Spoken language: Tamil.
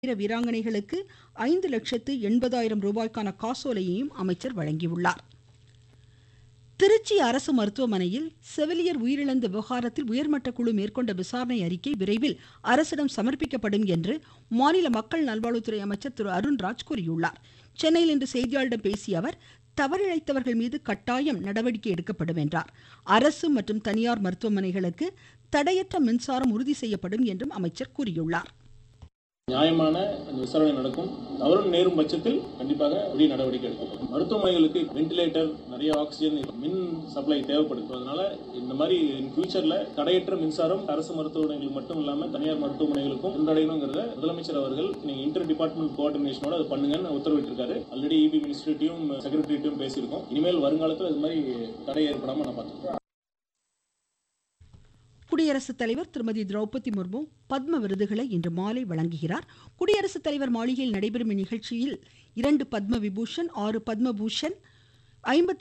வீர வீராங்கனைகளுக்கு ஐந்து லட்சத்து எண்பதாயிரம் ரூபாய்க்கான காசோலையையும் அமைச்சர் வழங்கியுள்ளார் திருச்சி அரசு மருத்துவமனையில் செவிலியர் உயிரிழந்த விவகாரத்தில் உயர்மட்ட குழு மேற்கொண்ட விசாரணை அறிக்கை விரைவில் அரசிடம் சமர்ப்பிக்கப்படும் என்று மாநில மக்கள் நல்வாழ்வுத்துறை அமைச்சர் திரு அருண்ராஜ் கூறியுள்ளார் சென்னையில் இன்று செய்தியாளர்களிடம் பேசிய அவர் தவறிழைத்தவர்கள் மீது கட்டாயம் நடவடிக்கை எடுக்கப்படும் என்றார் அரசு மற்றும் தனியார் மருத்துவமனைகளுக்கு தடையற்ற மின்சாரம் உறுதி செய்யப்படும் என்றும் அமைச்சர் கூறியுள்ளார் நியாயமான அந்த விசாரணை நடக்கும் தவறு நேரும் பட்சத்தில் கண்டிப்பாக உரிய நடவடிக்கை எடுக்கப்படும் மருத்துவமனைகளுக்கு வென்டிலேட்டர் நிறைய ஆக்சிஜன் மின் சப்ளை தேவைப்படுது அதனால இந்த மாதிரி இன் ஃபியூச்சர்ல தடையற்ற மின்சாரம் அரசு மருத்துவமனைகளுக்கு மட்டும் இல்லாம தனியார் மருத்துவமனைகளுக்கும் சென்றடையணுங்கிறத முதலமைச்சர் அவர்கள் நீங்க இன்டர் டிபார்ட்மெண்ட் கோஆர்டினேஷனோட அது பண்ணுங்கன்னு உத்தரவிட்டிருக்காரு ஆல்ரெடி இபி மினிஸ்ட்ரிட்டையும் செக்ரட்டரிட்டையும் பேசியிருக்கோம் இனிமேல் வருங்காலத்தில் இது மாதிரி தடை ஏற்படாம நான் பார்த்துக்கிறேன் குடியரசுத் தலைவர் திருமதி திரௌபதி முர்மு பத்ம விருதுகளை இன்று மாலை வழங்குகிறார் குடியரசுத் தலைவர் மாளிகையில் நடைபெறும் இந்நிகழ்ச்சியில் இரண்டு பத்ம விபூஷன் ஆறு பத்ம பூஷன் ஐம்பத்தி